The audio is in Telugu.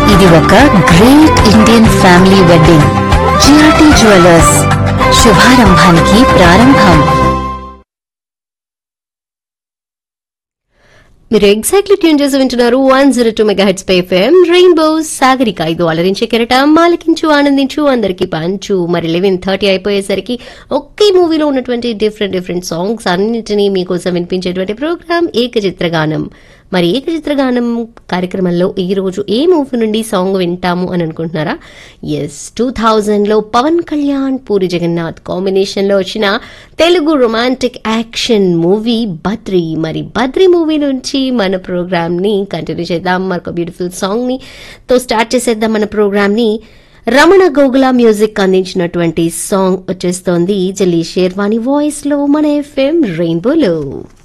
ఇది ఒక great Indian family wedding GRT jewellers శుభారంభానికి ప్రారంభం మీరు ఎగ్జాక్ట్లీ ట్యూన్ చేసి వింటున్నారు one zero two megahertz పై ఎఫ్ఎం రెయిన్బో సాగరిక ఇది అలరించే కెరటం మాలకించు ఆనందించు అందరికి పంచు మరి లెవెన్ థర్టీ అయిపోయేసరికి ఒకే మూవీలో ఉన్నటువంటి డిఫరెంట్ డిఫరెంట్ సాంగ్స్ అన్నింటినీ మీకోసం వినిపించేటువంటి ప్రోగ్రామ్ ఏకచిత్రగానం మరి ఏకచిత్రగానం కార్యక్రమంలో ఈ రోజు ఏ మూవీ నుండి సాంగ్ వింటాము అని అనుకుంటున్నారా ఎస్ టూ లో పవన్ కళ్యాణ్ పూరి జగన్నాథ్ కాంబినేషన్ లో వచ్చిన Telugu romantic action movie Badri మరి బద్రి మూవీ నుంచి మన ప్రోగ్రామ్ ని కంటిన్యూ చేద్దాం మరొక బ్యూటిఫుల్ సాంగ్ ని తో స్టార్ట్ చేసేద్దాం మన ప్రోగ్రామ్ ని రమణ గోగుల మ్యూజిక్ అందించినటువంటి సాంగ్ వచ్చేస్తోంది జల్లీ షేర్వాణి వాయిస్ లో మన ఎఫ్ఎం రెయిన్బోలో